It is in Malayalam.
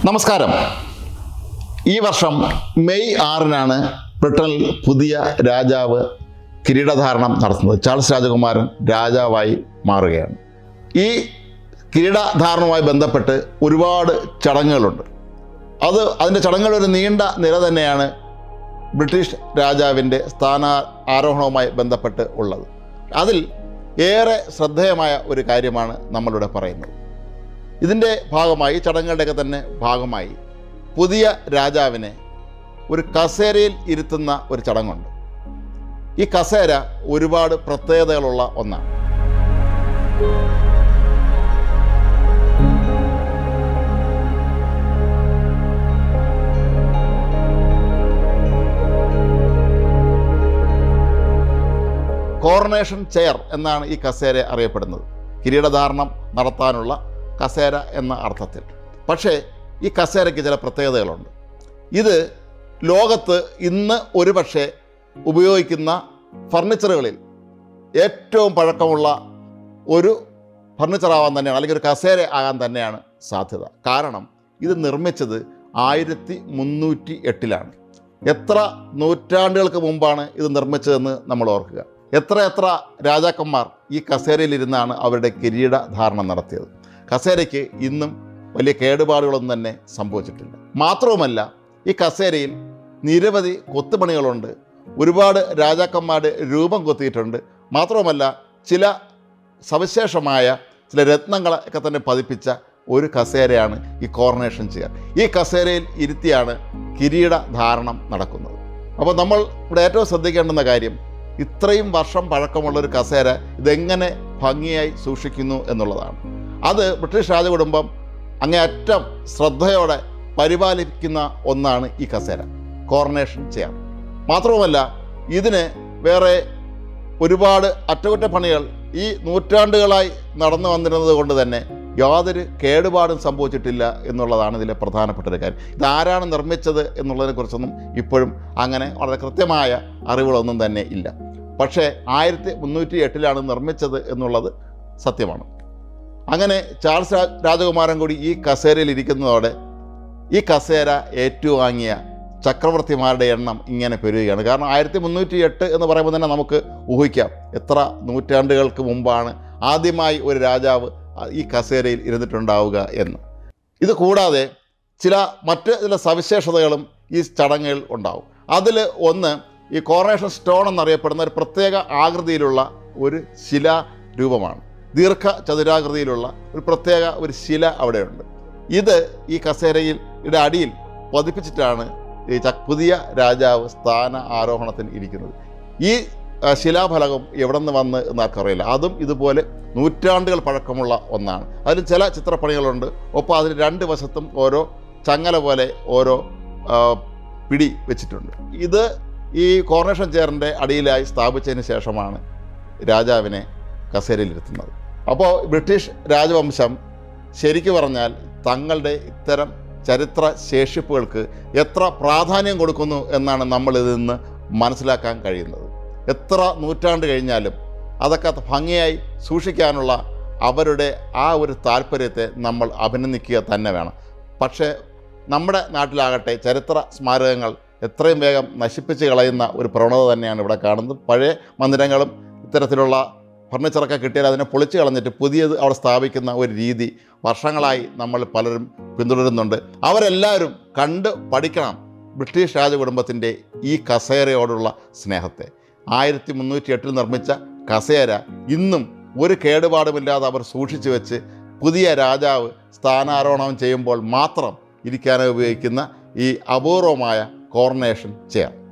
നമസ്കാരം ഈ വർഷം മെയ് ആറിനാണ് ബ്രിട്ടനിൽ പുതിയ രാജാവ് കിരീടധാരണം നടത്തുന്നത് ചാൾസ് രാജകുമാരൻ രാജാവായി മാറുകയാണ് ഈ കിരീടധാരണവുമായി ബന്ധപ്പെട്ട് ഒരുപാട് ചടങ്ങുകളുണ്ട് അത് അതിൻ്റെ ചടങ്ങുകളുടെ ഒരു നീണ്ട നിര തന്നെയാണ് ബ്രിട്ടീഷ് രാജാവിൻ്റെ സ്ഥാന ആരോഹണവുമായി ബന്ധപ്പെട്ട് ഉള്ളത് അതിൽ ഏറെ ശ്രദ്ധേയമായ ഒരു കാര്യമാണ് നമ്മളിവിടെ പറയുന്നത് ഇതിൻ്റെ ഭാഗമായി ചടങ്ങുകളുടെയൊക്കെ തന്നെ ഭാഗമായി പുതിയ രാജാവിനെ ഒരു കസേരയിൽ ഇരുത്തുന്ന ഒരു ചടങ്ങുണ്ട് ഈ കസേര ഒരുപാട് പ്രത്യേകതകളുള്ള ഒന്നാണ് കോർണേഷൻ ചെയർ എന്നാണ് ഈ കസേര അറിയപ്പെടുന്നത് കിരീടധാരണം നടത്താനുള്ള കസേര എന്ന അർത്ഥത്തിൽ പക്ഷേ ഈ കസേരയ്ക്ക് ചില പ്രത്യേകതകളുണ്ട് ഇത് ലോകത്ത് ഇന്ന് ഒരുപക്ഷെ ഉപയോഗിക്കുന്ന ഫർണിച്ചറുകളിൽ ഏറ്റവും പഴക്കമുള്ള ഒരു ഫർണിച്ചർ ആവാൻ തന്നെയാണ് അല്ലെങ്കിൽ ഒരു കസേര ആകാൻ തന്നെയാണ് സാധ്യത കാരണം ഇത് നിർമ്മിച്ചത് ആയിരത്തി മുന്നൂറ്റി എട്ടിലാണ് എത്ര നൂറ്റാണ്ടുകൾക്ക് മുമ്പാണ് ഇത് നിർമ്മിച്ചതെന്ന് നമ്മൾ ഓർക്കുക എത്ര എത്ര രാജാക്കന്മാർ ഈ കസേരയിലിരുന്നാണ് അവരുടെ കിരീടധാരണം നടത്തിയത് കസേരയ്ക്ക് ഇന്നും വലിയ കേടുപാടുകളൊന്നും തന്നെ സംഭവിച്ചിട്ടില്ല മാത്രവുമല്ല ഈ കസേരയിൽ നിരവധി കൊത്തുപണികളുണ്ട് ഒരുപാട് രാജാക്കന്മാരുടെ രൂപം കൊത്തിയിട്ടുണ്ട് മാത്രവുമല്ല ചില സവിശേഷമായ ചില രത്നങ്ങളൊക്കെ തന്നെ പതിപ്പിച്ച ഒരു കസേരയാണ് ഈ കോർണേഷൻ ചെയർ ഈ കസേരയിൽ ഇരുത്തിയാണ് കിരീടധാരണം നടക്കുന്നത് അപ്പോൾ നമ്മൾ ഇവിടെ ഏറ്റവും ശ്രദ്ധിക്കേണ്ടുന്ന കാര്യം ഇത്രയും വർഷം പഴക്കമുള്ള ഒരു കസേര ഇതെങ്ങനെ ഭംഗിയായി സൂക്ഷിക്കുന്നു എന്നുള്ളതാണ് അത് ബ്രിട്ടീഷ് രാജകുടുംബം അങ്ങേയറ്റം ശ്രദ്ധയോടെ പരിപാലിക്കുന്ന ഒന്നാണ് ഈ കസേര കോർണേഷൻ ചെയർ മാത്രവുമല്ല ഇതിന് വേറെ ഒരുപാട് അറ്റകുറ്റപ്പണികൾ ഈ നൂറ്റാണ്ടുകളായി നടന്നു വന്നിരുന്നത് കൊണ്ട് തന്നെ യാതൊരു കേടുപാടും സംഭവിച്ചിട്ടില്ല എന്നുള്ളതാണ് ഇതിലെ പ്രധാനപ്പെട്ട ഒരു കാര്യം ഇതാരാണ് നിർമ്മിച്ചത് എന്നുള്ളതിനെക്കുറിച്ചൊന്നും ഇപ്പോഴും അങ്ങനെ വളരെ കൃത്യമായ അറിവുകളൊന്നും തന്നെ ഇല്ല പക്ഷേ ആയിരത്തി മുന്നൂറ്റി എട്ടിലാണ് നിർമ്മിച്ചത് എന്നുള്ളത് സത്യമാണ് അങ്ങനെ ചാൾസ് രാ- രാജകുമാരൻ കൂടി ഈ കസേരയിൽ ഇരിക്കുന്നതോടെ ഈ കസേര ഏറ്റുവാങ്ങിയ ചക്രവർത്തിമാരുടെ എണ്ണം ഇങ്ങനെ പെരുകയാണ് കാരണം ആയിരത്തി മുന്നൂറ്റി എട്ട് എന്ന് പറയുമ്പോൾ തന്നെ നമുക്ക് ഊഹിക്കാം എത്ര നൂറ്റാണ്ടുകൾക്ക് മുമ്പാണ് ആദ്യമായി ഒരു രാജാവ് ഈ കസേരയിൽ ഇരുന്നിട്ടുണ്ടാവുക എന്ന് ഇത് കൂടാതെ ചില മറ്റ് ചില സവിശേഷതകളും ഈ ചടങ്ങുകൾ ഉണ്ടാവും അതിൽ ഒന്ന് ഈ കോർണേഷൻ സ്റ്റോൺ എന്നറിയപ്പെടുന്ന ഒരു പ്രത്യേക ആകൃതിയിലുള്ള ഒരു ശിലാ രൂപമാണ് ദീർഘ ചതുരാകൃതിയിലുള്ള ഒരു പ്രത്യേക ഒരു ശില അവിടെയുണ്ട് ഇത് ഈ കസേരയിൽ യുടെ അടിയിൽ പതിപ്പിച്ചിട്ടാണ് ഈ ച- പുതിയ രാജാവ് സ്ഥാന ആരോഹണത്തിന് ഇരിക്കുന്നത് ഈ ആ, ശിലാഫലകം എവിടെ നിന്ന് വന്ന് എന്ന് ആർക്കറിയില്ല അതും ഇതുപോലെ നൂറ്റാണ്ടുകൾ പഴക്കമുള്ള ഒന്നാണ് അതിൽ ചില ചിത്രപ്പണികളുണ്ട് ഒപ്പം അതിന് രണ്ട് വശത്തും ഓരോ ചങ്ങല പോലെ ഓരോ ആ, പിടി വെച്ചിട്ടുണ്ട് ഇത് ഈ കോർണേഷൻ ചെയറിൻ്റെ അടിയിലായി സ്ഥാപിച്ചതിന് ശേഷമാണ് രാജാവിനെ കസേരയിലിരുത്തുന്നത് അപ്പോൾ ബ്രിട്ടീഷ് രാജവംശം ശരിക്കു പറഞ്ഞാൽ തങ്ങളുടെ ഇത്തരം ചരിത്ര ശേഷിപ്പുകൾക്ക് എത്ര പ്രാധാന്യം കൊടുക്കുന്നു എന്നാണ് നമ്മൾ ഇതിൽ നിന്ന് മനസ്സിലാക്കാൻ കഴിയുന്നത് എത്ര നൂറ്റാണ്ട് കഴിഞ്ഞാലും അതൊക്കെ ഭംഗിയായി സൂക്ഷിക്കാനുള്ള അവരുടെ ആ ഒരു താല്പര്യത്തെ നമ്മൾ അഭിനന്ദിക്കുക തന്നെ വേണം പക്ഷേ നമ്മുടെ നാട്ടിലാകട്ടെ ചരിത്ര സ്മാരകങ്ങൾ എത്രയും വേഗം നശിപ്പിച്ച് കളയുന്ന ഒരു പ്രവണത തന്നെയാണ് ഇവിടെ കാണുന്നത് പഴയ മന്ദിരങ്ങളും ഇത്തരത്തിലുള്ള ഫർണിച്ചറൊക്കെ കിട്ടിയാൽ അതിനെ പൊളിച്ച് കളഞ്ഞിട്ട് പുതിയത് അവിടെ സ്ഥാപിക്കുന്ന ഒരു രീതി വർഷങ്ങളായി നമ്മൾ പലരും പിന്തുടരുന്നുണ്ട് അവരെല്ലാവരും കണ്ട് പഠിക്കണം ബ്രിട്ടീഷ് രാജകുടുംബത്തിൻ്റെ ഈ കസേരയോടുള്ള സ്നേഹത്തെ ആയിരത്തി മുന്നൂറ്റി എട്ടിൽ നിർമ്മിച്ച കസേര ഇന്നും ഒരു കേടുപാടുമില്ലാതെ അവർ സൂക്ഷിച്ചു വെച്ച് പുതിയ രാജാവ് സ്ഥാനാരോഹണം ചെയ്യുമ്പോൾ മാത്രം ഇരിക്കാനായി ഉപയോഗിക്കുന്ന ഈ അപൂർവമായ കോർണേഷൻ ചെയർ